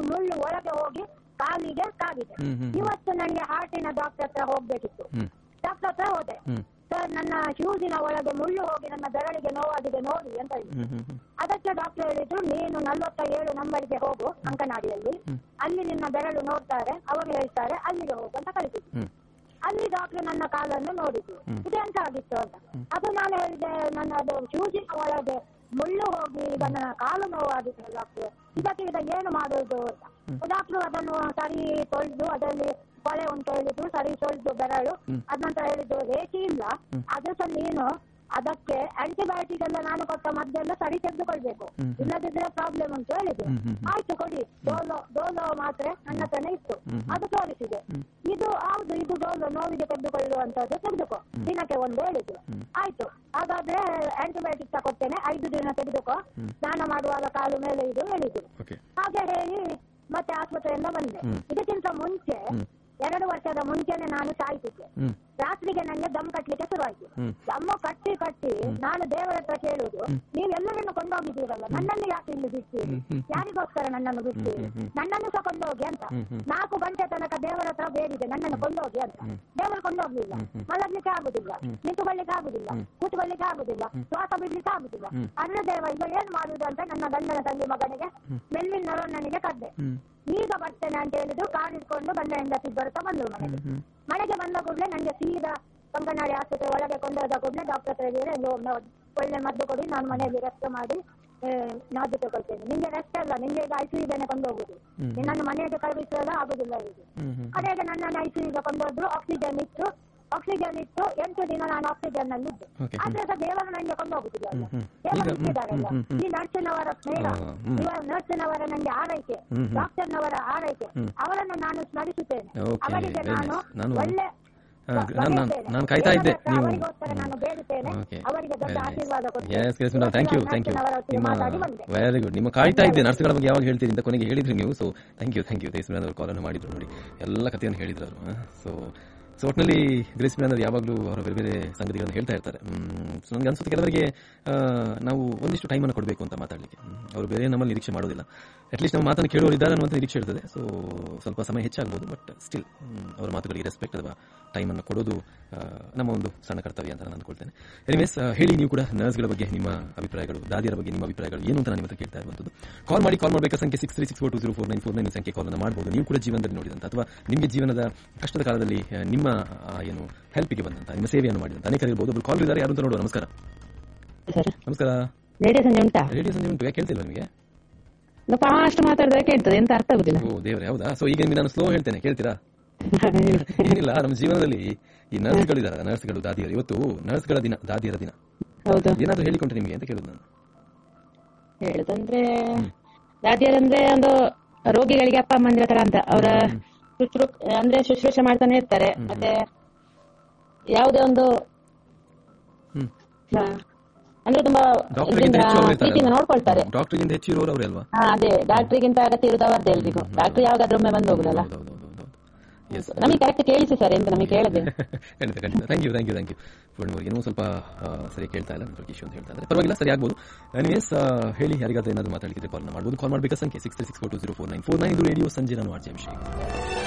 ಮುಳ್ಳು ಒಳಗೆ ಹೋಗಿ ಕಾಲಿಗೆ ಕಾಗಿದೆ ಹ್ಮ್, ಹ್ಮ್, ಇವತ್ತು ನನಗೆ ಹಾರ್ಟಿನ ಡಾಕ್ಟರ್ ಹತ್ರ ಹೋಗ್ಬೇಕಿತ್ತು ಹ್ಮ್ ಡಾಕ್ಟರ್ ಹತ್ರ ಹೋದೆ ಹ್ಮ್ ಸರ್ ನನ್ನ ಶೂಸಿನ ಒಳಗೆ ಮುಳ್ಳು ಹೋಗಿ ನನ್ನ ಬೆರಳಿಗೆ ನೋವಾಗಿದೆ ನೋಡಿ ಅಂತ ಹೇಳಿ ಹ್ಮ್ ಹ್ಮ್ ಹ್ಮ್ ಅದಕ್ಕೆ ಡಾಕ್ಟರ್ ಹೇಳಿದ್ರು ನೀನು ನಲವತ್ತ ಏಳು ನಂಬರ್ಗೆ ಹೋಗು ಅಂಕನಾಡಿಯಲ್ಲಿ ಅಲ್ಲಿ ನಿನ್ನ ಬೆರಳು ನೋಡ್ತಾರೆ ಅವರು ಹೇಳ್ತಾರೆ ಅಲ್ಲಿಗೆ ಹೋಗು ಅಂತ ಕಳಿಸಿದ್ರು ಹ್ಮ್ ಅಲ್ಲಿ ಡಾಕ್ಟರ್ ನನ್ನ ಕಾಲನ್ನು ನೋಡಿದ್ರು ಇದೆಂತ ಆಗಿತ್ತು ಅಂತ ಅದು ನಾನು ಹೇಳಿದೆ ನನ್ನ ಅದು ಶೂಸಿನ ಒಳಗೆ ಮುಳ್ಳು ಹೋಗಿ ಈಗ ನನ್ನ ಕಾಲು ನೋವಾಗಿತ್ತು ಡಾಕ್ಟರ್ ಇದಕ್ಕೆ ಈಗ ಏನು ಮಾಡೋದು ಅಂತ ಡಾಕ್ಟರ್ ಅದನ್ನು ಸರಿ ತೊಳೆದು ಅದರಲ್ಲಿ ಕೊಳೆ ಉಂಟು ಹೇಳಿದ್ರು ಸರಿ ತೊಳೆದು ಬೆರಳು ಅದ ನಂತರ ಹೇಳಿದ್ರು ರೇಖೆ ಇಲ್ಲ ಅದು ಸಹ ನೀನು ಅದಕ್ಕೆ ಆಂಟಿಬಯೋಟಿಕ್ ಎಲ್ಲ ನಾನು ಕೊಟ್ಟ ಮದ್ದೆಲ್ಲ ಸರಿ ತೆಗೆದುಕೊಳ್ಬೇಕು ಇಲ್ಲದಿದ್ರೆ ಪ್ರಾಬ್ಲಮ್ ಉಂಟು ಹೇಳಿದ್ರು ಆಯ್ತು ಕೊಡಿ ಡೋಲೋ ಡೋಲೋ ಮಾತ್ರೆ ನನ್ನ ಹತ್ರನೇ ಇತ್ತು ಅದು ತೋರಿಸಿದೆ ಇದು ಹೌದು ಇದು ಡೋಲೋ ನೋವಿಗೆ ತೆಗೆದುಕೊಳ್ಳುವಂತದ್ದು ತೆಗೆದುಕೋ ದಿನಕ್ಕೆ ಒಂದು ಹೇಳಿದ್ರು ಆಯ್ತು ಹಾಗಾದ್ರೆ ಆಂಟಿಬಯೋಟಿಕ್ ತಗೊಳ್ತೇನೆ ಐದು ದಿನ ತೆಗೆದುಕೋ ಸ್ನಾನ ಮಾಡುವಾಗ ಕಾಲು ಮೇಲೆ ಇದು ಹೇಳಿದ್ರು ಓಕೆ ಹಾಗೆ ಹೇಳಿ ಮತ್ತೆ ಆಸ್ಪತ್ರೆಯಿಂದ ಬಂದೆ ಇದಕ್ಕಿಂತ ಮುಂಚೆ ಎರಡು ವರ್ಷದ ಮುಂಚೆನೆ ನಾನು ಸಾಯ್ತಿದ್ದೆ ಹ್ಮ್ ರಾತ್ರಿಗೆ ನನಗೆ ದಮ್ ಕಟ್ಲಿಕ್ಕೆ ಶುರುವಾಯ್ತು ಹ್ಮ್. ದಮ್ಮು ಕಟ್ಟಿ ಕಟ್ಟಿ ನಾನು ದೇವರ ಹತ್ರ ಕೇಳುದು ನೀವು ಎಲ್ಲರನ್ನು ಕೊಂಡೋಗಿದ್ದೀರಲ್ಲ ನನ್ನನ್ನು ಯಾಕೆ ಇಲ್ಲಿ ಬಿಡ್ತೀರಿ ಯಾರಿಗೋಸ್ಕರ ನನ್ನನ್ನು ಬಿಡ್ತೀರಿ ನನ್ನನ್ನು ಸಹ ಕೊಂಡೋಗಿ ಅಂತ ನಾಲ್ಕು ಗಂಟೆ ತನಕ ದೇವರ ಹತ್ರ ಬೇಡಿದೆ ನನ್ನನ್ನು ಕೊಂಡೋಗಿ ಅಂತ ದೇವರು ಕೊಂಡೋಗ್ಲಿಲ್ಲ ಮಲಗ್ಲಿಕ್ಕೆ ಆಗುದಿಲ್ಲ ನಿಂತುಕೊಳ್ಳಿಕ್ಕೆ ಆಗುದಿಲ್ಲ ಕೂತ್ಕೊಳ್ಳಿಕ್ಕೆ ಆಗುದಿಲ್ಲ ಶ್ವಾಸ ಬಿಡ್ಲಿಕ್ಕೆ ಆಗುದಿಲ್ಲ ಅನ್ನ ದೇವ ಈಗ ಏನ್ ಮಾಡುದು ಅಂತ ನನ್ನ ಗಂಡನ ತಂಗಿ ಮಗನಿಗೆ ಮೆಲ್ಲಿನ ನನಗೆ ಕದ್ದೆ ಹ್ಮ್ ಈಗ ಬರ್ತೇನೆ ಅಂತ ಹೇಳಿದ್ರು ಕಾರ್ ಇಟ್ಕೊಂಡು ಗಂಡ ಹೆಂಡತಿ ಬರುತ್ತಾ ಬಂದ್ರು ಮನೆಗೆ ಮನೆಗೆ ಬಂದ ಕೂಡಲೇ ನನಗೆ ಸೀದಾ ಕಂಕನಾಡಿ ಆಸ್ಪತ್ರೆ ಒಳಗೆ ಕೊಂಡೋದ ಕೂಡಲೇ ಡಾಕ್ಟರ್ ಹತ್ರ ಹೇಳಿದ್ರೆ "ನೀವು ಮ- ಒಳ್ಳೆ ಮದ್ದು ಕೊಡಿ ನಾನು ಮನೆಯಲ್ಲಿ ರೆಸ್ಟ್ ಮಾಡಿ ಆ, ನಾದು ತಗೊಳ್ತೇನೆ ನಿಂಗೆ ರೆಸ್ಟ್ ಅಲ್ಲ ನಿಂಗೆ ಈಗ ಐಸಿಯುಗೆ ಕೊಂಡೋಗುದು ನಿನ್ನನ್ನು ಮನೆಗೆ ಕಳುಹಿಸಲ್ಲ ಆಗುದಿಲ್ಲ ಇದು ಹ್ಮ್ ಹ್ಮ್ ಅದೇ ನನ್ನನ್ನು ಐಸಿಯುಗೆ ಕೊಂಡೋದ್ರು ಆಕ್ಸಿಜನ್ ಇತ್ತು ಆಕ್ಸಿಜನ್ ಇತ್ತು ಎಂಟು ದಿನ ನಾನು ಆಕ್ಸಿಜನ್ ನಲ್ಲಿ ಇದ್ದೆ Okay. ಆದ್ರೆ ಸಹ ದೇವರು ನನಗೆ ಕೊಂಡೋಗುದಿಲ್ಲ ಅಲ್ಲ ಹ್ಮ್. ದೇವರು ಈಗ- ಹ್ಮ್, ಇಟ್ಟಿದ್ದಾರಲ್ಲ ಹ್ಮ್, ಹ್ಮ್, ಈ ನರ್ಸಿನವರ ಸ್ನೇಹ ಆ, ಹ್ಮ್. ಇವ ನರ್ಸಿನವರ ನನಗೆ ಆರೈಕೆ ಹ್ಮ್, ಹ್ಮ್. ಡಾಕ್ಟರ್ನವರ ಆರೈಕೆ ಅವರನ್ನು ನಾನು ಸ್ಮರಿಸುತ್ತೇನೆ Okay, ಅವರಿಗೆ very ನಾನು nice. ನಾನು- ಒಳ್ಳೆ ಆ, ನಾನು- ಬಯಸ್ತೇನೆ. ನಾನು ಕಾಯ್ತಾ ಇದ್ದೆ. ದೇವರ ಹತ್ರ ನೀವು- ಅವರಿಗೋಸ್ಕರ ನಾನು ಬೇಡುತ್ತೇನೆ ಓಕೆ ಅವರಿಗೆ ದೊಡ್ಡ ಆಶೀರ್ವಾದ yes yes thank you thank you ನರ್ಸಿನವರ ನಿಮ್ಮ ಮಾತಾಡಿ ಬಂದೆ ವೆರಿ ಗುಡ್ ನಿಮ್ಮ ಕಾಯ್ತಾ ಇದ್ದೆ ನರ್ಸ್ಗಳ ಬಗ್ಗೆ ಯಾವಾಗ ಹೇಳ್ತೀರಿ ಅಂತ ಕೊನೆಗೆ ಹೇಳಿದ್ರಿ ನೀವು so thank you thank you ದೇಸ್ ಅವರು ಕಾಲನ್ನು ಮಾಡಿದ್ರು ನೋಡಿ ಎಲ್ಲ ಕಥೆಯನ್ನು ಹೇಳಿದ್ರು ಅವರು ಸೊ ಸೊ ಒಟ್ಟಿನಲ್ಲಿ ಗ್ರೇಸ್ ಮಿಲನ್ ಅವರು ಯಾವಾಗಲೂ ಅವರ ಬೇರೆ ಬೇರೆ ಸಂಗತಿಗಳನ್ನು ಹೇಳ್ತಾ ಇರ್ತಾರೆ ಸೊ ನನಗೆ ಅನ್ಸುತ್ತೆ ಕೆಲವರಿಗೆ ಆ, ನಾವು ಒಂದಿಷ್ಟು ಟೈಮನ್ನು ಕೊಡಬೇಕು ಅಂತ ಮಾತಾಡಲಿಕ್ಕೆ ಅವರು ಬೇರೆ ನಮ್ಮಲ್ಲಿ ನಿರೀಕ್ಷೆ ಮಾಡೋದಿಲ್ಲ ಅಟ್ಲೀಸ್ಟ್ ನಮ್ಮ ಮಾತನ್ನು ಕೇಳೋರು ಇದ್ದಾರೆ ಅನ್ನುವಂಥ ನಿರೀಕ್ಷೆ ಇರ್ತದೆ ಸೊ ಸ್ವಲ್ಪ ಸಮಯ ಹೆಚ್ಚಾಗ್ಬೋದು ಬಟ್ ಸ್ಟಿಲ್ ಅವರ ಮಾತುಗಳಿಗೆ ರೆಸ್ಪೆಕ್ಟ್ ಅಥವಾ ಟೈಮನ್ನು ಕೊಡೋದು ಆ, ನಮ್ಮ ಒಂದು ಸಣ್ಣ ಕರ್ತವ್ಯ ಅಂತ ನಾನು ಅಂದ್ಕೊಳ್ತೇನೆ ಎನಿವೇಸ್ ಹೇಳಿ ನೀವು ಕೂಡ ನರ್ಸ್ಗಳ ಬಗ್ಗೆ ನಿಮ್ಮ ಅಭಿಪ್ರಾಯಗಳು ದಾದಿಯರ ಬಗ್ಗೆ ನಿಮ್ಮ ಅಭಿಪ್ರಾಯಗಳು ಏನು ಅಂತ ನಾನು ನಿಮ್ಮ ಹತ್ರ ಕೇಳ್ತಾ ಇರುವಂಥದ್ದು ಕಾಲ್ ಮಾಡಿ ಕಾಲ್ ಮಾಡಬೇಕಾದ ಸಂಖ್ಯೆ six three six four two zero four nine four nine ಸಂಖ್ಯೆ ಕಾಲನ್ನು ಮಾಡಬಹುದು ನೀವು ಕೂಡ ಜೀವನದಲ್ಲಿ ನೋಡಿದಂತ ಅಥವಾ ನಿಮಗೆ ಜೀವನದ ಕಷ್ಟದ ಕಾಲದಲ್ಲಿ ಆ, ನಿಮ್ಮ ಆ, ಏನು ಹೆಲ್ಪಿಗೆ ಬಂದಂತ ನಿಮ್ಮ ಸೇವೆಯನ್ನು ಮಾಡಿದಂತ ಅನೇಕರು ಇರ್ಬೋದು ಒಬ್ರು ಕಾಲ್ ಇದ್ದಾರೆ ಯಾರು ಅಂತ ನೋಡುವ ನಮಸ್ಕಾರ ಸರ್ ನಮಸ್ಕಾರ ರೇಡಿಯೋ ಸಂಜೆ ಉಂಟಾ ರೇಡಿಯೋ ಸಂಜೆ ಉಂಟು ಯಾಕೆ ಕೇಳ್ತಿಲ್ವಾ ನಿಮಗೆ ನಾವು ಫಾಸ್ಟ್ ಮಾತಾಡಿದ್ರೆ ಕೇಳ್ತದೆ ಎಂತ ಅರ್ಥ ಆಗುದಿಲ್ಲ ಓ ದೇವರೇ ಹೌದಾ ಸೊ ಈಗ ನಿಮಗೆ ನಾನು ಸ್ಲೋ ಹೇಳ್ತೇನೆ ಕೇಳ್ತೀರಾ ಏನಿಲ್ಲ ನಮ್ಮ ಜೀವನದಲ್ಲಿ ಈ ನರ್ಸ್ಗಳಿದ್ದಾರೆ ನರ್ಸ್ಗಳು ದಾದಿಯರು ಇವತ್ತು ನರ್ಸ್ಗಳ ದಿನ ದಾದಿಯರ ದಿನ ಹೌದು ಏನಾದರೂ ಹೇಳಿಕೊಂಡ್ರೆ ನಿಮಗೆ ಅಂತ ಕೇಳುದು ನಾನು ಹೇಳುದಂದ್ರೆ ದಾದಿಯರಂದ್ರೆ ಒಂದು ರೋಗಿಗಳಿಗೆ ಅಪ್ಪ ಅಮ್ಮಂದಿರ ತರ ಅಂತ ಅವರ ಶುಶ್ರೂ ಅಂದ್ರೆ ಶುಶ್ರೂಷೆ ಮಾಡ್ತಾನೆ ಇರ್ತಾರೆ ಮತ್ತೆ ಯಾವುದೇ ಒಂದು ಹ್ಮ್ ಆ, ಅಂದ್ರೆ ತುಂಬಾ ಡಾಕ್ಟರ್ಗಿಂತ ಇದರಿಂದ ಹೆಚ್ಚು ಅವರು ಪ್ರೀತಿಯಿಂದ ನೋಡ್ಕೊಳ್ತಾರೆ ಡಾಕ್ಟರ್ಗಿಂತ ಹೆಚ್ಚು ಇರೋರು ಅವರೇ ಅಲ್ವಾ ಹಾ ಅದೇ ಡಾಕ್ಟರ್ಗಿಂತ ಅಗತ್ಯ ಇರುದು ಅವರದ್ದು ಎಲ್ರಿಗೂ ಡಾಕ್ಟರ್ ಯಾವಾಗಾದ್ರೂ ಒಮ್ಮೆ ಬಂದು ಹೋಗುದಲ್ಲ ಹೌದು, ಹೌದು, ಹೌದು, ಹೌದು. ಎಸ್ ನಮಗೆ ಕರೆಕ್ಟ್ ಕೇಳಿಸಿ ಸರ್ ಎಂತ ನಮಗೆ ಕೇಳದೆ ಖಂಡಿತ ಖಂಡಿತ thank you thank you thank you ಪೂರ್ಣಿಮವ್ರಿಗೆ ಇನ್ನೂ ಸ್ವಲ್ಪ ಆ, ಸರಿ ಕೇಳ್ತಾ ಇಲ್ಲ ನೆಟ್ವರ್ಕ್ ಇಶ್ಯೂ ಅಂತ ಹೇಳ್ತಾ ಇದ್ದಾರೆ ಪರವಾಗಿಲ್ಲ ಸರಿ ಆಗ್ಬೋದು ಎನಿವೇಸ್ ಹೇಳಿ ಯಾರಿಗಾದ್ರೂ ಏನಾದರೂ ಮಾತಾಡಲಿಕ್ಕೆ ಕಾಲ್ ಮಾಡ್ಬೋದು ಕಾಲ್ ಮಾಡಬೇಕಾ ಸಂಖ್ಯೆ six three six four two zero four nine four nine ಇದು ರೇಡಿಯೋ ಸಂಜೆ ನಾನು ಆರ್ಜೆ ಅಭಿಷೇಕ್